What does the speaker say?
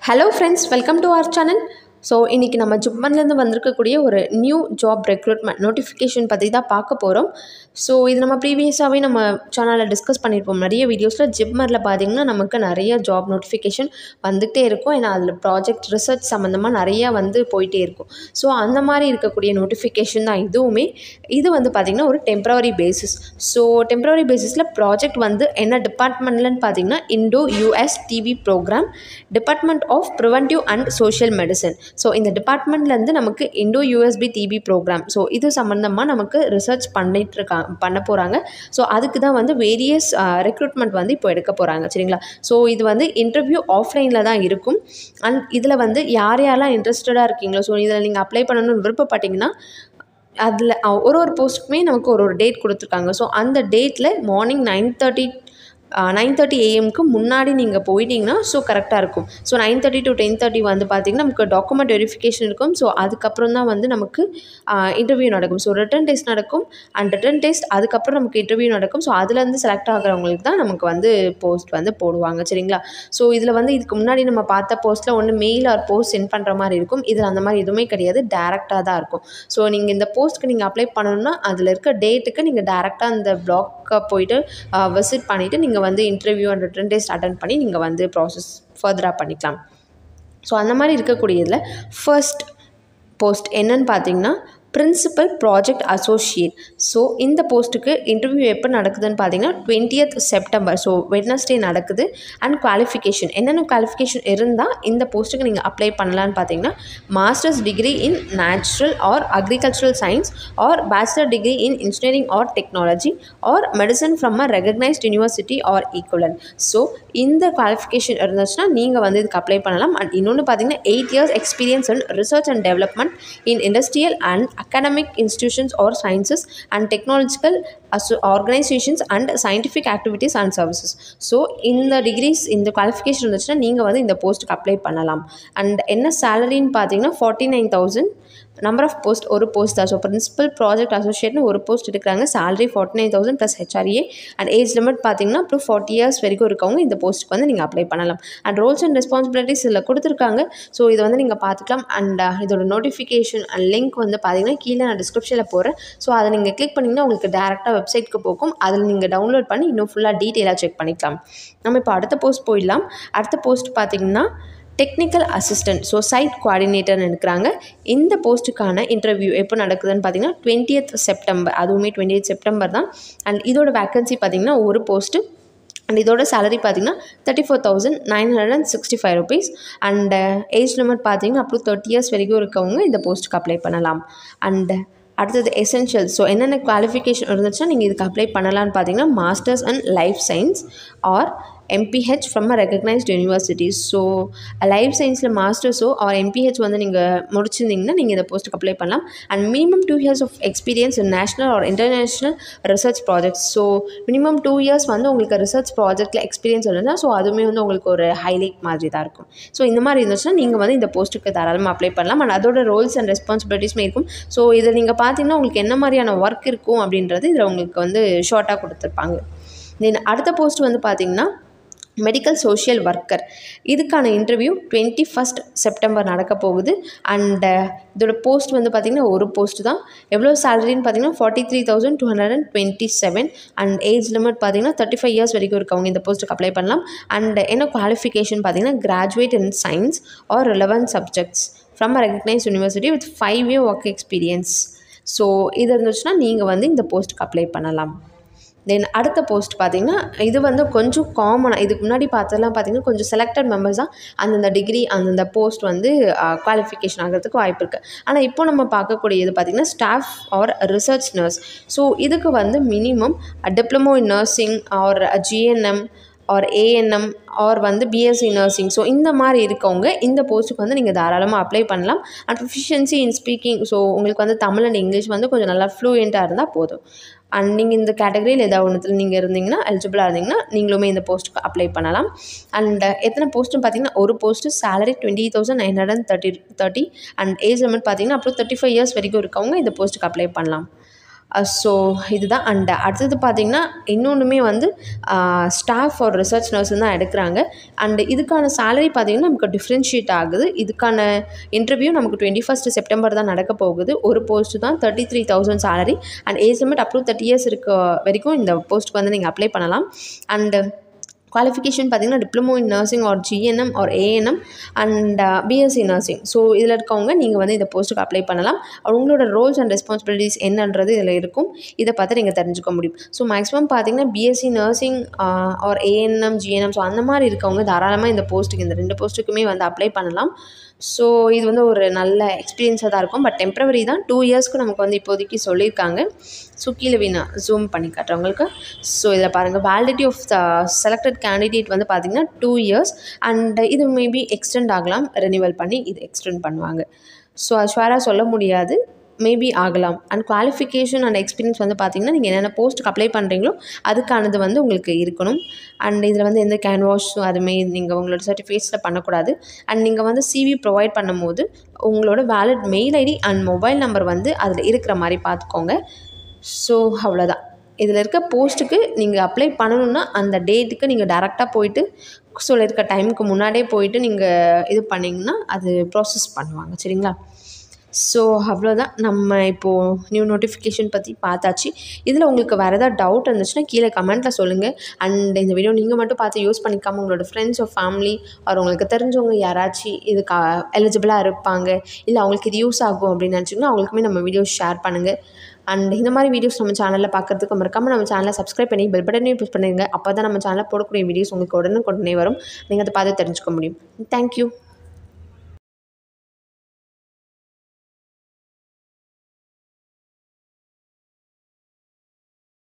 hello friends welcome to our channel so இன்றைக்கி நம்ம ஜிப்மன்லேருந்து வந்திருக்கக்கூடிய ஒரு நியூ ஜாப் ரெக்ரூட்மெண்ட் நோட்டிஃபிகேஷன் பற்றி தான் பார்க்க போகிறோம் ஸோ இது நம்ம ப்ரீவியஸாகவே நம்ம சேனலில் டிஸ்கஸ் பண்ணியிருப்போம் நிறைய வீடியோஸில் ஜிப்மரில் பார்த்தீங்கன்னா நமக்கு நிறைய ஜாப் நோட்டிஃபிகேஷன் வந்துகிட்டே இருக்கும் ஏன்னா அதில் ப்ராஜெக்ட் ரிசர்ச் சம்மந்தமாக நிறையா வந்து போயிட்டே இருக்கும் ஸோ அந்த மாதிரி இருக்கக்கூடிய நோட்டிஃபிகேஷன் தான் இதுவுமே இது வந்து பார்த்திங்கன்னா ஒரு டெம்ப்ரவரி பேசிஸ் ஸோ டெம்ப்ரவரி பேசிஸில் ப்ராஜெக்ட் வந்து என்ன டிபார்ட்மெண்ட்லன்னு பார்த்தீங்கன்னா Indo US TB program department of preventive and social medicine so இந்த டிபார்ட்மெண்ட்லேருந்து நமக்கு Indo USP TB program so இது சம்மந்தமாக நமக்கு ரிசர்ச் பண்ணிட்டு இருக்காங்க பண்ண போகிறாங்க ஸோ அதுக்கு தான் வந்து வேரியஸ் ரெக்ரூட்மெண்ட் வந்து இப்போ எடுக்க போகிறாங்க சரிங்களா ஸோ இது வந்து இன்டர்வியூ ஆஃப்லைனில் தான் இருக்கும் அண்ட் இதில் வந்து யார் யாரெல்லாம் இன்ட்ரெஸ்டடாக இருக்கீங்களோ ஸோ இதில் நீங்கள் அப்ளை பண்ணணும்னு விருப்பப்பட்டீங்கன்னா அதில் ஒரு ஒரு போஸ்ட்டுக்குமே நமக்கு ஒரு ஒரு டேட் கொடுத்துருக்காங்க ஸோ அந்த டேட்டில் morning nine thirty nine thirty ஏஎம்க்கு முன்னாடி நீங்கள் போயிட்டீங்கன்னா ஸோ கரெக்டாக இருக்கும் so nine thirty to ten thirty வந்து பார்த்திங்கன்னா நமக்கு டாக்குமெண்ட் வெரிஃபிகேஷன் இருக்கும் ஸோ அதுக்கப்புறம் தான் வந்து நமக்கு இன்டர்வியூ நடக்கும் ஸோ ரிட்டன் டெஸ்ட் நடக்கும் அண்ட் ரிட்டன் டெஸ்ட் அதுக்கப்புறம் நமக்கு இன்டர்வியூ நடக்கும் ஸோ அதுலேருந்து செலக்ட் ஆகிறவங்களுக்கு தான் நமக்கு வந்து போஸ்ட் வந்து போடுவாங்க சரிங்களா ஸோ இதில் வந்து இதுக்கு முன்னாடி நம்ம பார்த்த போஸ்ட்டில் ஒன்று மெயில் ஆர் போஸ்ட் சென்ட் பண்ணுற மாதிரி இருக்கும் இதில் அந்த மாதிரி எதுவுமே கிடையாது டேரெக்டாக தான் இருக்கும் ஸோ நீங்கள் இந்த போஸ்ட்டுக்கு நீங்கள் அப்ளை பண்ணணும்னா அதில் இருக்க டேட்டுக்கு நீங்கள் டேரெக்டாக அந்த பிளாக்கை போயிட்டு விசிட் பண்ணிவிட்டு நீங்கள் வந்து interview and written test attend பண்ணி நீங்கள் வந்து ப்ராசஸ் ஃபர்தராக பண்ணிக்கலாம் ஸோ அந்த மாதிரி இருக்கக்கூடியதில் ஃபர்ஸ்ட் போஸ்ட் என்னன்னு பார்த்தீங்கன்னா பிரின்சிபல் ப்ராஜெக்ட் அசோசியேட் ஸோ இந்த போஸ்ட்டுக்கு இன்டர்வியூ எப்போ நடக்குதுன்னு பார்த்தீங்கன்னா டுவெண்ட்டியத் செப்டம்பர் ஸோ வெட்னஸ்டே நடக்குது அண்ட் குவாலிஃபிகேஷன் என்னென்ன குவாலிஃபிகேஷன் இருந்தால் இந்த போஸ்ட்டுக்கு நீங்கள் அப்ளை பண்ணலான்னு பார்த்தீங்கன்னா masters degree in natural or agricultural science or bachelor degree in engineering or technology or medicine from a recognised university or equivalent so இந்த qualification இருந்துச்சுன்னா நீங்கள் வந்து இதுக்கு அப்ளை பண்ணலாம் அண்ட் இன்னொன்று பார்த்தீங்கன்னா eight years experience in research and development in industrial and academic institutions or sciences and technological organizations and scientific activities and services so இந்த degrees இந்த குவாலிஃபிகேஷன் இருந்துச்சுன்னா நீங்கள் வந்து இந்த போஸ்ட்டுக்கு அப்ளை பண்ணலாம் அண்ட் என்ன சேலரின்னு பார்த்தீங்கன்னா forty nine thousand number of post ஒரு போஸ்ட் தான் ஸோ பிரின்சிபல் ப்ராஜெக்ட் அசோசியேட்னு ஒரு போஸ்ட் எடுக்கிறாங்க salary forty nine thousand plus HRA and age limit பார்த்தீங்கன்னா அப்புறம் ஃபார்ட்டி இயர்ஸ் வரைக்கும் இருக்கவங்க இந்த போஸ்ட்டுக்கு வந்து நீங்கள் அப்ளை பண்ணலாம் அண்ட் ரோல்ஸ் அண்ட் ரெஸ்பான்சிபிலிட்டிஸ் இதில் கொடுத்துருக்காங்க ஸோ இதை வந்து நீங்கள் பார்த்துக்கலாம் அண்ட் இதோட நோட்டிஃபிகேஷன் அண்ட் லிங்க் வந்து பார்த்தீங்கன்னா கீழே நான் டிஸ்கிரிப்ஷனில் போகிறேன் ஸோ அதை நீங்கள் கிளிக் பண்ணிங்கன்னா உங்களுக்கு டேரெக்டாக வெப்சைட்க்கு போகும் அதில் நீங்கள் டவுன்லோட் பண்ணி இன்னும் ஃபுல்லாக டீட்டெயிலாக செக் பண்ணிக்கலாம் நம்ம இப்போ அடுத்த போஸ்ட் போயிடலாம் அடுத்த போஸ்ட் பார்த்தீங்கன்னா டெக்னிக்கல் அசிஸ்டன்ட் ஸோ சைட் கோஆர்டினேட்டர்னு இருக்கிறாங்க இந்த போஸ்ட்டுக்கான இன்டர்வியூ எப்போ நடக்குதுன்னு பார்த்தீங்கன்னா டுவெண்ட்டியத் செப்டம்பர் அதுவுமே டுவெண்ட்டி செப்டம்பர் தான் அண்ட் இதோட வேக்கன்சி பார்த்தீங்கன்னா ஒரு போஸ்ட்டு அண்ட் இதோட சேலரி பார்த்தீங்கன்னா thirty four thousand nine hundred and sixty five rupees and age limit பார்த்தீங்கன்னா அப்புறம் தேர்ட்டி இயர்ஸ் வரைக்கும் இருக்கவங்க இந்த போஸ்ட்டுக்கு அப்ளை பண்ணலாம் அண்ட் அடுத்தது எசென்ஷியல் ஸோ என்னென்ன குவாலிஃபிகேஷன் இருந்துச்சுன்னா நீங்கள் இதுக்கு அப்ளை பண்ணலான்னு பார்த்தீங்கன்னா masters and life science or MPH from a recognised university so life சயின்ஸில் மாஸ்டர்ஸோ ஆர் எம்பிஹெச் வந்து நீங்கள் முடிச்சிருந்தீங்கன்னா நீங்கள் இந்த போஸ்ட்டுக்கு அப்ளை பண்ணலாம் and minimum two years of experience in national or international research projects so minimum two years வந்து உங்களுக்கு ரிசர்ச் ப்ராஜெக்ட்டில் எக்ஸ்பீரியன்ஸ் இருந்துச்சுன்னா ஸோ அதுவுமே வந்து உங்களுக்கு ஒரு ஹைலைட் மாதிரி தான் இருக்கும் ஸோ இந்த மாதிரி இருந்துச்சுன்னா நீங்கள் வந்து இந்த போஸ்ட்டுக்கு தாராளமாக அப்ளை பண்ணலாம் அண்ட் அதோட ரோல்ஸ் அண்ட் ரெஸ்பான்சிபிலிட்டிஸுமே இருக்கும் ஸோ இதில் நீங்கள் பார்த்தீங்கன்னா உங்களுக்கு என்ன மாதிரியான ஒர்க் இருக்கும் அப்படின்றது இதில் உங்களுக்கு வந்து ஷார்ட்டாக கொடுத்துருப்பாங்க தென் அடுத்த போஸ்ட் வந்து பார்த்தீங்கன்னா மெடிக்கல் சோஷியல் ஒர்க்கர் இதுக்கான இன்டர்வியூ டுவெண்ட்டி ஃபஸ்ட் செப்டம்பர் நடக்க போகுது அண்ட் இதோட போஸ்ட் வந்து பார்த்திங்கன்னா ஒரு போஸ்ட் தான் எவ்வளோ சேலரின்னு பார்த்தீங்கன்னா forty three thousand two hundred and twenty seven and age limit பார்த்தீங்கன்னா தேர்ட்டி ஃபைவ் இயர்ஸ் வரைக்கும் இருக்கவங்க இந்த போஸ்ட்டுக்கு அப்ளை பண்ணலாம் அண்ட் என்ன குவாலிஃபிகேஷன் பார்த்தீங்கன்னா graduate in science or relevant subjects from a recognise university with five year work experience so இது இருந்துச்சுன்னா நீங்கள் வந்து இந்த போஸ்ட்டுக்கு அப்ளை பண்ணலாம் தென் அடுத்த போஸ்ட் பார்த்திங்கன்னா இது வந்து கொஞ்சம் காமனாக இதுக்கு முன்னாடி பார்த்ததெல்லாம் பார்த்திங்கன்னா கொஞ்சம் செலக்டட் மெம்பர்ஸ் தான் அந்தந்த டிகிரி அந்தந்த போஸ்ட் வந்து குவாலிஃபிகேஷன் ஆகிறதுக்கு வாய்ப்பு இருக்குது ஆனால் இப்போ நம்ம பார்க்கக்கூடியது பார்த்திங்கன்னா staff or research nurse so இதுக்கு வந்து minimum diploma in nursing or GNM or ANM or வந்து பிஎஸ்சி நர்சிங் ஸோ இந்த மாதிரி இருக்கவங்க இந்த போஸ்ட்டுக்கு வந்து நீங்கள் தாராளமாக அப்ளை பண்ணலாம் and proficiency in speaking so உங்களுக்கு வந்து தமிழ் அண்ட் இங்கிலீஷ் வந்து கொஞ்சம் நல்லா ஃப்ளூயண்ட்டாக இருந்தால் போதும் அண்ட் நீங்கள் இந்த கேட்டகரியில் ஏதாவது ஒன்றுத்தில் நீங்கள் இருந்தீங்கன்னா எலிஜிபிளாக இருந்தீங்கன்னா நீங்களுமே இந்த போஸ்ட்டுக்கு அப்ளை பண்ணலாம் அண்ட் எத்தனை போஸ்ட்டுன்னு பார்த்தீங்கன்னா ஒரு post salary twenty thousand nine hundred thirty thirty and age limit பார்த்தீங்கன்னா அப்புறம் தேர்ட்டி ஃபைவ் இயர்ஸ் வரைக்கும் இருக்கவங்க இந்த போஸ்ட்டுக்கு அப்ளை பண்ணலாம் ஸோ இதுதான் அண்ட் அடுத்தது பார்த்திங்கன்னா இன்னொன்றுமே வந்து ஸ்டாஃப் ஃபார் ரிசர்ச் நர்ஸ் தான் எடுக்கிறாங்க அண்ட் இதுக்கான சேலரி பார்த்திங்கன்னா நமக்கு டிஃப்ரென்ஷியேட் ஆகுது இதுக்கான இன்டர்வியூ நமக்கு டுவெண்ட்டி ஃபஸ்ட் செப்டம்பர் தான் நடக்க போகுது ஒரு போஸ்ட்டு தான் thirty three thousand salary and age limit up to thirty years இருக்க வரைக்கும் இந்த போஸ்ட்டுக்கு வந்து நீங்கள் அப்ளை பண்ணலாம் அண்டு குவாலிஃபிகேஷன் பார்த்திங்கன்னா diploma in nursing or GNM or ANM and BSc nursing so இதில் இருக்கவங்க நீங்கள் வந்து இந்த போஸ்ட்டுக்கு அப்ளை பண்ணலாம் உங்களோட ரோல்ஸ் அண்ட் ரெஸ்பான்சிபிலிட்டிஸ் என்னன்றது இதில் இருக்கும் இதை பார்த்து நீங்கள் தெரிஞ்சுக்க முடியும் ஸோ மேக்ஸிமம் பார்த்திங்கன்னா BSc nursing or ANM GNM so அந்த மாதிரி இருக்கவங்க தாராளமாக இந்த போஸ்ட்டுக்கு இந்த ரெண்டு போஸ்ட்டுக்குமே வந்து அப்ளை பண்ணலாம் ஸோ இது வந்து ஒரு நல்ல எக்ஸ்பீரியன்ஸாக தான் இருக்கும் பட் டெம்ப்ரவரி தான் டூ இயர்ஸ்க்கு நமக்கு வந்து இப்போதைக்கு சொல்லியிருக்காங்க ஸோ கீழே வீணா ஜூம் பண்ணி காட்டுறவங்களுக்கு ஸோ இதில் பாருங்கள் validity of the selected candidate வந்து பார்த்திங்கன்னா டூ இயர்ஸ் அண்ட் இது மேபி எக்ஸ்டெண்ட் ஆகலாம் ரெனிவல் பண்ணி இது எக்ஸ்டெண்ட் பண்ணுவாங்க ஸோ அது ஷுவராக சொல்ல முடியாது மேபி ஆகலாம் அண்ட் குவாலிஃபிகேஷன் அண்ட் எக்ஸ்பீரியன்ஸ் வந்து பார்த்திங்கன்னா நீங்கள் என்னென்ன போஸ்ட்டுக்கு அப்ளை பண்ணுறீங்களோ அதுக்கானது வந்து உங்களுக்கு இருக்கணும் அண்ட் இதில் வந்து எந்த கேன்வாஷும் அதுமாரி நீங்கள் உங்களோட சர்டிஃபிகேட்ஸில் பண்ணக்கூடாது அண்ட் நீங்கள் வந்து சிவி ப்ரொவைட் பண்ணும்போது உங்களோட valid mail ID and mobile number வந்து அதில் இருக்கிற மாதிரி பார்த்துக்கோங்க ஸோ அவ்வளோதான் இதில் இருக்க போஸ்ட்டுக்கு நீங்கள் அப்ளை பண்ணணுன்னா அந்த டேட்டுக்கு நீங்கள் டேரெக்டாக போயிட்டு சொல்லியிருக்க டைமுக்கு முன்னாடியே போயிட்டு நீங்கள் இது பண்ணிங்கன்னா அது ப்ராசஸ் பண்ணுவாங்க சரிங்களா ஸோ அவ்வளோதான் நம்ம இப்போது நியூ நோட்டிஃபிகேஷன் பற்றி பார்த்தாச்சு இதில் உங்களுக்கு வேறு ஏதாவது டவுட் இருந்துச்சுன்னா கீழே கமெண்ட்டில் சொல்லுங்கள் அண்ட் இந்த வீடியோ நீங்கள் மட்டும் பார்த்து யூஸ் பண்ணிக்காமல் உங்களோட ஃப்ரெண்ட்ஸ் ஆர் ஃபேமிலி அவர் உங்களுக்கு தெரிஞ்சவங்க யாராச்சும் இதுக்கு எலிஜிபிளாக இருப்பாங்க இல்லை அவங்களுக்கு இது யூஸ் ஆகும் அப்படின்னு நினச்சிங்கன்னா அவங்களுக்குமே நம்ம வீடியோஸ் ஷேர் பண்ணுங்கள் அண்ட் இந்த மாதிரி வீடியோஸ் நம்ம சேனலில் பார்க்குறதுக்கு மறக்காமல் நம்ம சேனலை சப்ஸ்கிரைப் பண்ணி பெல் பட்டனையும் ப்ரெஸ் பண்ணுங்கள் அப்போ தான் நம்ம சேனலில் போடக்கூடிய வீடியோஸ் உங்களுக்கு உடனே உடனே வரும் நீங்கள் அதை பார்த்து தெரிஞ்சுக்க முடியும் தேங்க்யூ